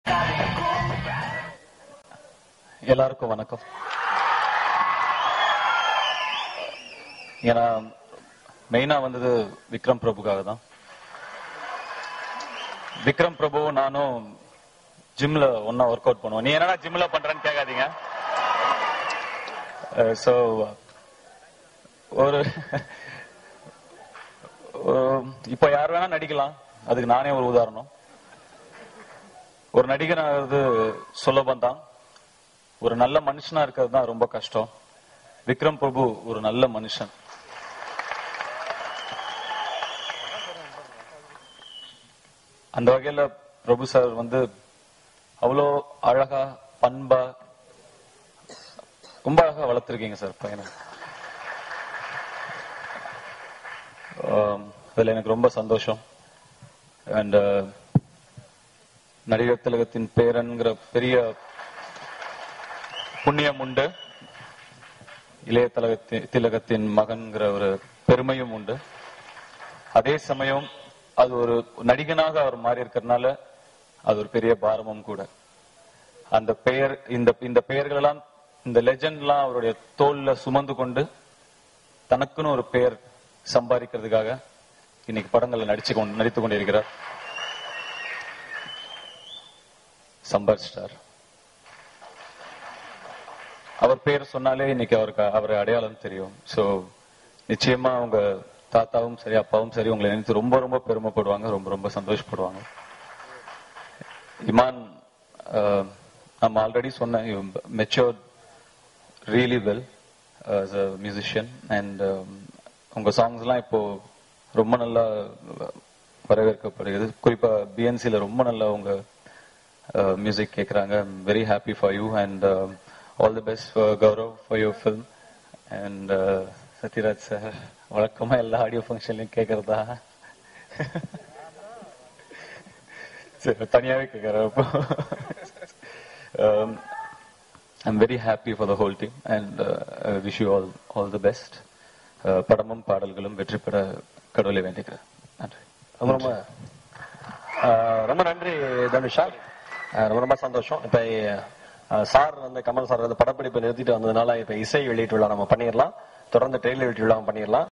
எல்லாருக்கும் வணக்கம் ஏன்னா மெயினா வந்தது விக்ரம் பிரபுக்காக தான் விக்ரம் பிரபு நானும் ஜிம்ல ஒன்னா ஒர்க் அவுட் பண்ணுவோம் நீ என்னடா ஜிம்ல பண்றேன்னு கேட்காதீங்க சோ ஒரு ஒரு- இப்ப யார் வேணா நடிக்கலாம் அதுக்கு நானே ஒரு உதாரணம் ஒரு நடிகன் ஆகிறது சுலபம் தான் ஒரு நல்ல மனுஷனா இருக்கிறது தான் ரொம்ப கஷ்டம் விக்ரம் பிரபு ஒரு நல்ல மனுஷன் அந்த வகையில பிரபு சார் வந்து அவ்வளோ அழகா பண்பா ரொம்ப அழகா வளர்த்துருக்கீங்க சார் பையனை ஆம், அதுல எனக்கு ரொம்ப சந்தோஷம் அண்ட் நடிகர் திலகத்தின் பேரன்கிற பெரிய புண்ணியம் உண்டு இளைய திலகத்தின் திலகத்தின் மகன்கிற ஒரு பெருமையும் உண்டு அதே சமயம் அது ஒரு நடிகனாக அவர் மாறி இருக்கிறதுனால அது ஒரு பெரிய பாரமும் கூட அந்த பெயர் இந்த இந்த பெயர்கள் எல்லாம் இந்த லெஜண்ட்லாம் அவருடைய தோல்ல சுமந்து கொண்டு தனக்குன்னு ஒரு பெயர் சம்பாதிக்கிறதுக்காக இன்னைக்கு படங்கள்ல நடிச்சு கொண்டு நடித்துக் கொண்டிருக்கிறார் சம்பாதிச்சிட்டார் அவர் பேர் சொன்னாலே இன்னைக்கு அவருக்கு அவர் அடையாளம் தெரியும் சோ நிச்சயமா அவங்க தாத்தாவும் சரி அப்பாவும் சரி உங்களை நினைத்து ரொம்ப ரொம்ப பெருமைப்படுவாங்க ரொம்ப ரொம்ப சந்தோஷப்படுவாங்க இமான் அஹ், நம்ம ஆல்ரெடி சொன்னேன் matured really well as a musician and உங்க சாங்ஸ் எல்லாம் இப்போ ரொம்ப நல்லா வரவேற்கப்படுகிறது குறிப்பா பிஎன்சில ரொம்ப நல்லா உங்க மியூசிக் கேட்குறாங்க very happy for you and all the best for Gaurav for your film and Sathyaraj sir வழக்கமா எல்லா ஆடியோ ஃபங்க்ஷன்லையும் கேட்கறதா சரி தனியாவே கேட்கறேன் அப்போ um, I'm very happy for the whole team and uh, I wish you all all the best. Uh, படமும் பாடல்களும் வெற்றி பெற கடவுளை வேண்டிக்கிறேன் நன்றி ரொம்ப ரொம்ப ஆஹ் ரொம்ப நன்றி தனுஷா ஆஹ் ரொம்ப ரொம்ப சந்தோஷம் இப்ப ஆஹ் சார் வந்து கமல் சார் வந்து படப்பிடிப்பை நிறுத்திட்டு வந்ததுனால இப்ப இசை வெளியீட்டு விழா நம்ம பண்ணிடலாம் தொடர்ந்து ட்ரெயிலர் வெளியீட்டு விழா பண்ணிடலாம்